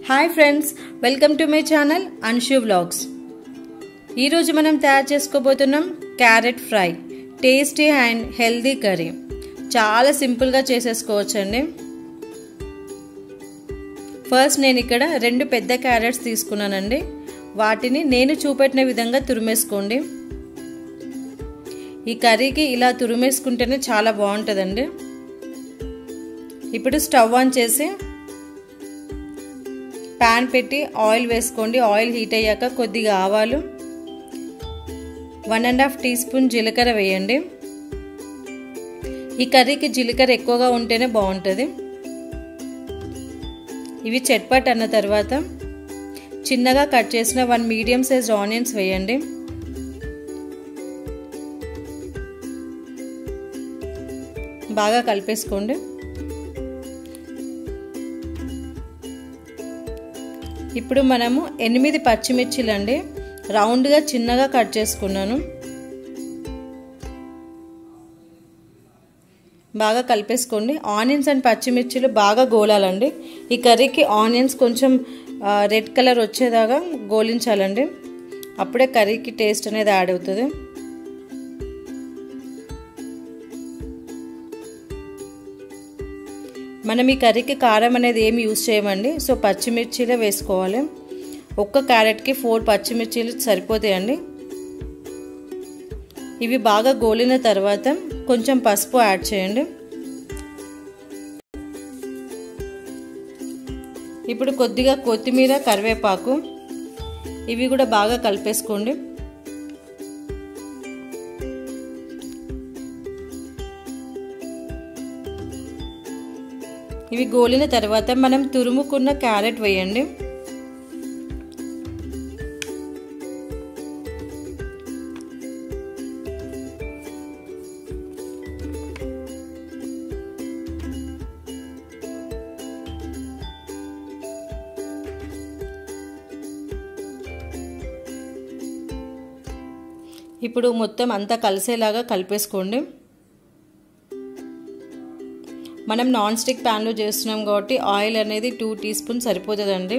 hi friends welcome to my channel Anshu vlogs ఈరోజు మనం తయారు చేసుకోబోతున్నాం carrot fry tasty and healthy curry చాలా సింపుల్గా చేసేసుకోవచ్చండి ఫస్ట్ నేను ఇక్కడ రెండు పెద్ద క్యారెట్స్ తీసుకున్నానండి వాటిని నేను చూపెట్టిన విధంగా తురిమేసుకోండి ఈ కర్రీకి ఇలా తురిమేసుకుంటేనే చాలా బాగుంటుందండి ఇప్పుడు స్టవ్ ఆన్ చేసి ప్యాన్ పెట్టి ఆయిల్ వేసుకోండి ఆయిల్ హీట్ అయ్యాక కొద్దిగా ఆవాలు one and half teaspoon జీలకర్ర వేయండి ఈ కర్రీకి జీలకర్ర ఎక్కువగా ఉంటేనే బాగుంటుంది ఇవి చట్పట్ అన్న తర్వాత చిన్నగా కట్ చేసిన వన్ మీడియం సైజ్ ఆనియన్స్ వేయండి బాగా కలిపేసుకోండి ఇప్పుడు మనము ఎనిమిది పచ్చిమిర్చిలు అండి రౌండ్గా చిన్నగా కట్ చేసుకున్నాను బాగా కలిపేసుకోండి ఆనియన్స్ అండ్ పచ్చిమిర్చిలు బాగా గోలాలండి ఈ కర్రీకి ఆనియన్స్ కొంచెం రెడ్ కలర్ వచ్చేదాకా గోలించాలండి అప్పుడే కర్రీకి టేస్ట్ అనేది యాడ్ అవుతుంది మనం ఈ కర్రీకి కారం అనేది ఏమి యూజ్ చేయమండి సో పచ్చిమిర్చిలే వేసుకోవాలి ఒక్క క్యారెట్కి ఫోర్ పచ్చిమిర్చీలు సరిపోతాయండి ఇవి బాగా గోలిన తర్వాత కొంచెం పసుపు యాడ్ చేయండి ఇప్పుడు కొద్దిగా కొత్తిమీర కరివేపాకు ఇవి కూడా బాగా కలిపేసుకోండి ఇవి గోలిన తర్వాత మనం తురుముకున్న క్యారెట్ వేయండి ఇప్పుడు మొత్తం అంతా కలిసేలాగా కలిపేసుకోండి మనం నాన్ స్టిక్ ప్యాన్లో చేస్తున్నాం కాబట్టి ఆయిల్ అనేది టూ టీ స్పూన్ సరిపోతుందండి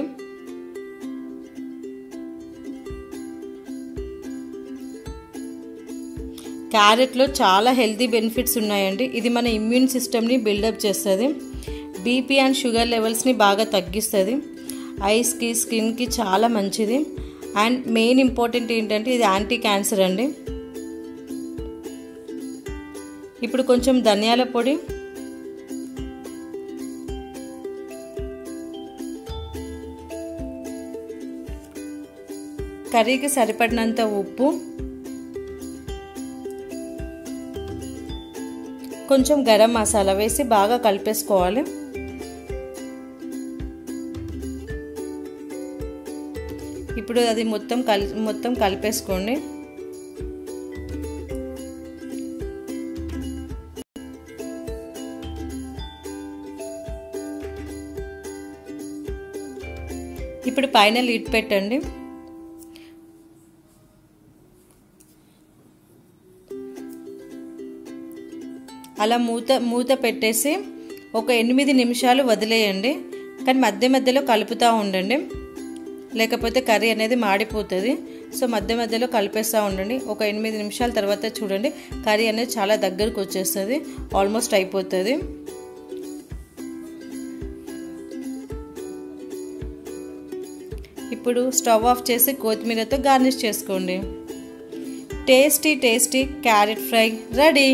క్యారెట్లో చాలా హెల్తీ బెనిఫిట్స్ ఉన్నాయండి ఇది మన ఇమ్యూన్ సిస్టమ్ని బిల్డప్ చేస్తుంది బీపీ అండ్ షుగర్ లెవెల్స్ని బాగా తగ్గిస్తుంది ఐస్కి స్కిన్కి చాలా మంచిది అండ్ మెయిన్ ఇంపార్టెంట్ ఏంటంటే ఇది యాంటీ క్యాన్సర్ అండి ఇప్పుడు కొంచెం ధనియాల పొడి కర్రీకి సరిపడినంత ఉప్పు కొంచెం గరం మసాలా వేసి బాగా కలిపేసుకోవాలి ఇప్పుడు అది మొత్తం కలి మొత్తం కలిపేసుకోండి ఇప్పుడు పైన లిడ్ పెట్టండి అలా మూత మూత పెట్టేసి ఒక ఎనిమిది నిమిషాలు వదిలేయండి కానీ మధ్య మధ్యలో కలుపుతూ ఉండండి లేకపోతే కర్రీ అనేది మాడిపోతుంది సో మధ్య మధ్యలో కలిపేస్తూ ఉండండి ఒక ఎనిమిది నిమిషాల తర్వాత చూడండి కర్రీ అనేది చాలా దగ్గరకు వచ్చేస్తుంది ఆల్మోస్ట్ అయిపోతుంది ఇప్పుడు స్టవ్ ఆఫ్ చేసి కొత్తిమీరతో గార్నిష్ చేసుకోండి tasty tasty carrot fry ready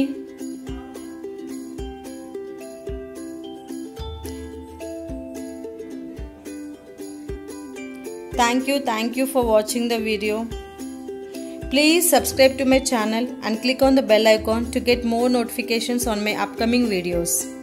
thank you thank you for watching the video please subscribe to my channel and click on the bell icon to get more notifications on my upcoming videos